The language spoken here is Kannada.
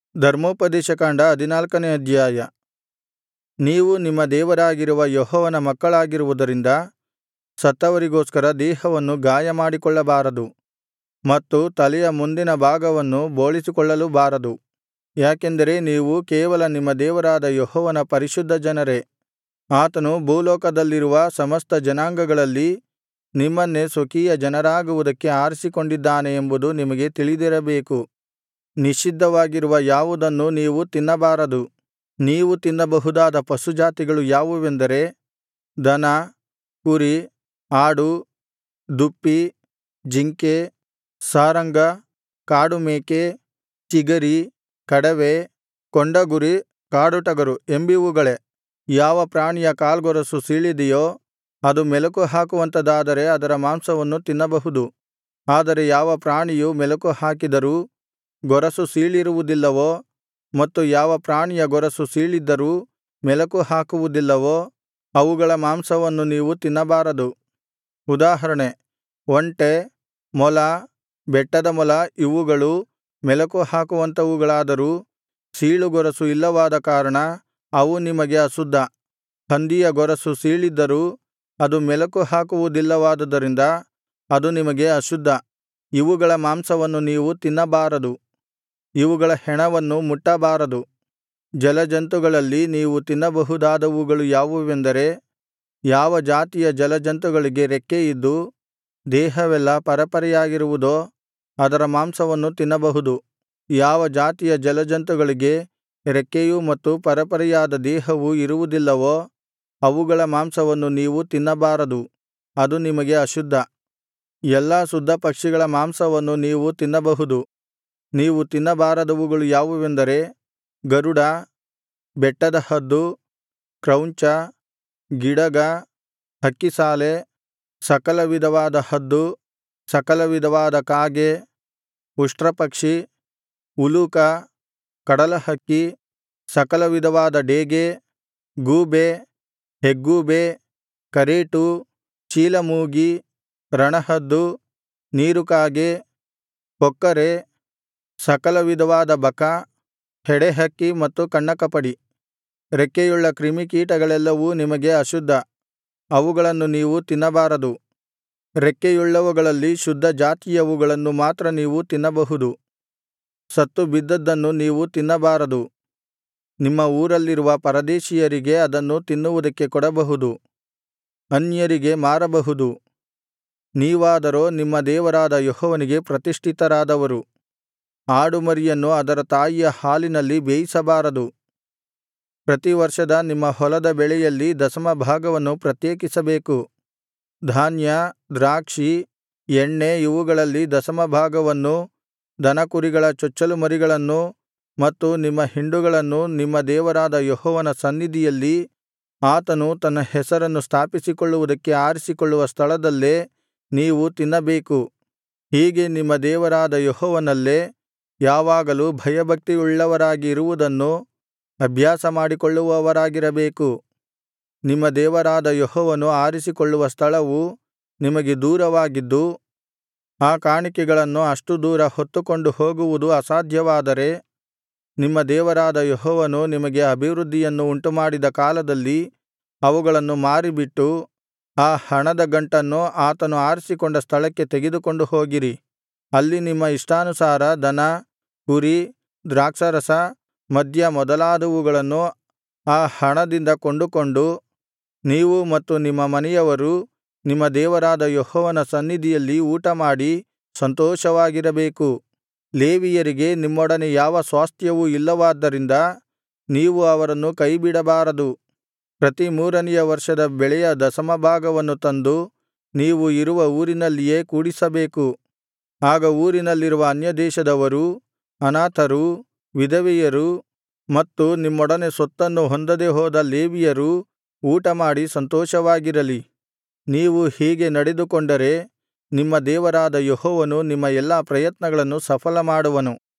ಧರ್ಮೋಪದೇಶಕಾಂಡ ಹದಿನಾಲ್ಕನೇ ಅಧ್ಯಾಯ ನೀವು ನಿಮ್ಮ ದೇವರಾಗಿರುವ ಯೆಹೋವನ ಮಕ್ಕಳಾಗಿರುವುದರಿಂದ ಸತ್ತವರಿಗೋಸ್ಕರ ದೇಹವನ್ನು ಗಾಯಮಾಡಿಕೊಳ್ಳಬಾರದು ಮತ್ತು ತಲೆಯ ಮುಂದಿನ ಭಾಗವನ್ನು ಬೋಳಿಸಿಕೊಳ್ಳಲೂ ಬಾರದು ಯಾಕೆಂದರೆ ನೀವು ಕೇವಲ ನಿಮ್ಮ ದೇವರಾದ ಯೆಹೋವನ ಪರಿಶುದ್ಧ ಜನರೇ ಆತನು ಭೂಲೋಕದಲ್ಲಿರುವ ಸಮಸ್ತ ಜನಾಂಗಗಳಲ್ಲಿ ನಿಮ್ಮನ್ನೇ ಸ್ವಕೀಯ ಜನರಾಗುವುದಕ್ಕೆ ಆರಿಸಿಕೊಂಡಿದ್ದಾನೆ ಎಂಬುದು ನಿಮಗೆ ತಿಳಿದಿರಬೇಕು ನಿಷಿದ್ಧವಾಗಿರುವ ಯಾವುದನ್ನೂ ನೀವು ತಿನ್ನಬಾರದು ನೀವು ತಿನ್ನಬಹುದಾದ ಪಶುಜಾತಿಗಳು ಯಾವುವೆಂದರೆ ದನ ಕುರಿ ಆಡು ದುಪ್ಪಿ ಜಿಂಕೆ ಸಾರಂಗ ಕಾಡುಮೇಕೆ ಚಿಗರಿ ಕಡವೆ ಕೊಂಡಗುರಿ ಕಾಡುಟಗರು ಎಂಬಿವುಗಳೇ ಯಾವ ಪ್ರಾಣಿಯ ಕಾಲ್ಗೊರಸು ಸೀಳಿದೆಯೋ ಅದು ಮೆಲಕು ಹಾಕುವಂಥದ್ದಾದರೆ ಅದರ ಮಾಂಸವನ್ನು ತಿನ್ನಬಹುದು ಆದರೆ ಯಾವ ಪ್ರಾಣಿಯು ಮೆಲಕು ಹಾಕಿದರೂ ಗೊರಸು ಸೀಳಿರುವುದಿಲ್ಲವೋ ಮತ್ತು ಯಾವ ಪ್ರಾಣಿಯ ಗೊರಸು ಸೀಳಿದ್ದರೂ ಮೆಲಕು ಹಾಕುವುದಿಲ್ಲವೋ ಅವುಗಳ ಮಾಂಸವನ್ನು ನೀವು ತಿನ್ನಬಾರದು ಉದಾಹರಣೆ ಒಂಟೆ ಮೊಲ ಬೆಟ್ಟದ ಮೊಲ ಇವುಗಳು ಮೆಲಕು ಹಾಕುವಂಥವುಗಳಾದರೂ ಸೀಳುಗೊರಸು ಇಲ್ಲವಾದ ಕಾರಣ ಅವು ನಿಮಗೆ ಅಶುದ್ಧ ಹಂದಿಯ ಗೊರಸು ಸೀಳಿದ್ದರೂ ಅದು ಮೆಲಕು ಹಾಕುವುದಿಲ್ಲವಾದುದರಿಂದ ಅದು ನಿಮಗೆ ಅಶುದ್ಧ ಇವುಗಳ ಮಾಂಸವನ್ನು ನೀವು ತಿನ್ನಬಾರದು ಇವುಗಳ ಹೆಣವನ್ನು ಮುಟ್ಟಬಾರದು ಜಲಜಂತುಗಳಲ್ಲಿ ನೀವು ತಿನ್ನಬಹುದಾದವುಗಳು ಯಾವುವೆಂದರೆ ಯಾವ ಜಾತಿಯ ಜಲಜಂತುಗಳಿಗೆ ರೆಕ್ಕೆಯಿದ್ದು ದೇಹವೆಲ್ಲಾ ಪರೆಪರೆಯಾಗಿರುವುದೋ ಅದರ ಮಾಂಸವನ್ನು ತಿನ್ನಬಹುದು ಯಾವ ಜಾತಿಯ ಜಲಜಂತುಗಳಿಗೆ ರೆಕ್ಕೆಯೂ ಮತ್ತು ಪರೆಪರೆಯಾದ ದೇಹವೂ ಇರುವುದಿಲ್ಲವೋ ಅವುಗಳ ಮಾಂಸವನ್ನು ನೀವು ತಿನ್ನಬಾರದು ಅದು ನಿಮಗೆ ಅಶುದ್ಧ ಎಲ್ಲಾ ಶುದ್ಧ ಪಕ್ಷಿಗಳ ಮಾಂಸವನ್ನು ನೀವು ತಿನ್ನಬಹುದು ನೀವು ತಿನ್ನಬಾರದವುಗಳು ಯಾವುವೆಂದರೆ ಗರುಡ ಬೆಟ್ಟದ ಹದ್ದು ಕ್ರೌಂಚ ಗಿಡಗ ಹಕ್ಕಿಸಾಲೆ ಸಕಲ ವಿಧವಾದ ಹದ್ದು ಸಕಲ ವಿಧವಾದ ಕಾಗೆ ಉಷ್ಟ್ರಪಕ್ಷಿ ಉಲೂಕ ಕಡಲಹಕ್ಕಿ ಸಕಲ ವಿಧವಾದ ಡೇಗೆ ಗೂಬೆ ಹೆಗ್ಗೂಬೆ ಕರೇಟು ಚೀಲಮೂಗಿ ರಣಹದ್ದು ನೀರುಕಾಗೆ ಕೊಕ್ಕರೆ ಸಕಲ ವಿಧವಾದ ಬಕ ಹೆಡೆಹಕ್ಕಿ ಮತ್ತು ಕಣ್ಣಕಪಡಿ ರೆಕ್ಕೆಯುಳ್ಳ ಕ್ರಿಮಿಕೀಟಗಳೆಲ್ಲವೂ ನಿಮಗೆ ಅಶುದ್ಧ ಅವುಗಳನ್ನು ನೀವು ತಿನ್ನಬಾರದು ರೆಕ್ಕೆಯುಳ್ಳವುಗಳಲ್ಲಿ ಶುದ್ಧ ಜಾತಿಯವುಗಳನ್ನು ಮಾತ್ರ ನೀವು ತಿನ್ನಬಹುದು ಸತ್ತು ಬಿದ್ದದ್ದನ್ನು ನೀವು ತಿನ್ನಬಾರದು ನಿಮ್ಮ ಊರಲ್ಲಿರುವ ಪರದೇಶಿಯರಿಗೆ ಅದನ್ನು ತಿನ್ನುವುದಕ್ಕೆ ಕೊಡಬಹುದು ಅನ್ಯರಿಗೆ ಮಾರಬಹುದು ನೀವಾದರೋ ನಿಮ್ಮ ದೇವರಾದ ಯೆಹೋವನಿಗೆ ಪ್ರತಿಷ್ಠಿತರಾದವರು ಆಡುಮರಿಯನ್ನು ಅದರ ತಾಯಿಯ ಹಾಲಿನಲ್ಲಿ ಬೇಯಿಸಬಾರದು ಪ್ರತಿವರ್ಷದ ನಿಮ್ಮ ಹೊಲದ ಬೆಳೆಯಲ್ಲಿ ದಶಮಭಾಗವನ್ನು ಪ್ರತ್ಯೇಕಿಸಬೇಕು ಧಾನ್ಯ ದ್ರಾಕ್ಷಿ ಎಣ್ಣೆ ಇವುಗಳಲ್ಲಿ ದಶಮಭಾಗವನ್ನೂ ದನಕುರಿಗಳ ಚೊಚ್ಚಲುಮರಿಗಳನ್ನೂ ಮತ್ತು ನಿಮ್ಮ ಹಿಂಡುಗಳನ್ನು ನಿಮ್ಮ ದೇವರಾದ ಯೆಹೋವನ ಸನ್ನಿಧಿಯಲ್ಲಿ ಆತನು ತನ್ನ ಹೆಸರನ್ನು ಸ್ಥಾಪಿಸಿಕೊಳ್ಳುವುದಕ್ಕೆ ಆರಿಸಿಕೊಳ್ಳುವ ಸ್ಥಳದಲ್ಲೇ ನೀವು ತಿನ್ನಬೇಕು ಹೀಗೆ ನಿಮ್ಮ ದೇವರಾದ ಯೆಹೋವನಲ್ಲೇ ಯಾವಾಗಲೂ ಭಯಭಕ್ತಿಯುಳ್ಳವರಾಗಿ ಇರುವುದನ್ನು ಅಭ್ಯಾಸಮಾಡಿಕೊಳ್ಳುವವರಾಗಿರಬೇಕು ನಿಮ್ಮ ದೇವರಾದ ಯೆಹೋವನು ಆರಿಸಿಕೊಳ್ಳುವ ಸ್ಥಳವು ನಿಮಗೆ ದೂರವಾಗಿದ್ದು ಆ ಕಾಣಿಕೆಗಳನ್ನು ಅಷ್ಟು ದೂರ ಹೊತ್ತುಕೊಂಡು ಹೋಗುವುದು ಅಸಾಧ್ಯವಾದರೆ ನಿಮ್ಮ ದೇವರಾದ ಯೆಹೋವನು ನಿಮಗೆ ಅಭಿವೃದ್ಧಿಯನ್ನು ಉಂಟುಮಾಡಿದ ಕಾಲದಲ್ಲಿ ಅವುಗಳನ್ನು ಮಾರಿಬಿಟ್ಟು ಆ ಹಣದ ಗಂಟನ್ನು ಆತನು ಆರಿಸಿಕೊಂಡ ಸ್ಥಳಕ್ಕೆ ತೆಗೆದುಕೊಂಡು ಹೋಗಿರಿ ಅಲ್ಲಿ ನಿಮ್ಮ ಇಷ್ಟಾನುಸಾರ ದನ ಕುರಿ ದ್ರಾಕ್ಷಾರಸ ಮದ್ಯ ಮೊದಲಾದವುಗಳನ್ನು ಆ ಹಣದಿಂದ ಕೊಂಡುಕೊಂಡು ನೀವು ಮತ್ತು ನಿಮ್ಮ ಮನೆಯವರೂ ನಿಮ್ಮ ದೇವರಾದ ಯೆಹೋವನ ಸನ್ನಿಧಿಯಲ್ಲಿ ಊಟಮಾಡಿ ಸಂತೋಷವಾಗಿರಬೇಕು ಲೇವಿಯರಿಗೆ ನಿಮ್ಮೊಡನೆ ಯಾವ ಸ್ವಾಸ್ತ್ಯವೂ ಇಲ್ಲವಾದ್ದರಿಂದ ನೀವು ಅವರನ್ನು ಕೈಬಿಡಬಾರದು ಪ್ರತಿ ಮೂರನೆಯ ವರ್ಷದ ಬೆಳೆಯ ದಶಮಭಾಗವನ್ನು ತಂದು ನೀವು ಇರುವ ಊರಿನಲ್ಲಿಯೇ ಕೂಡಿಸಬೇಕು ಆಗ ಊರಿನಲ್ಲಿರುವ ಅನ್ಯದೇಶದವರೂ ಅನಾಥರೂ ವಿಧವೆಯರೂ ಮತ್ತು ನಿಮ್ಮೊಡನೆ ಸ್ವತ್ತನ್ನು ಹೊಂದದೆ ಹೋದ ಲೇವಿಯರೂ ಊಟಮಾಡಿ ಸಂತೋಷವಾಗಿರಲಿ ನೀವು ಹೀಗೆ ನಡೆದುಕೊಂಡರೆ ನಿಮ್ಮ ದೇವರಾದ ಯೆಹೋವನು ನಿಮ್ಮ ಎಲ್ಲಾ ಪ್ರಯತ್ನಗಳನ್ನು ಸಫಲಮಾಡುವನು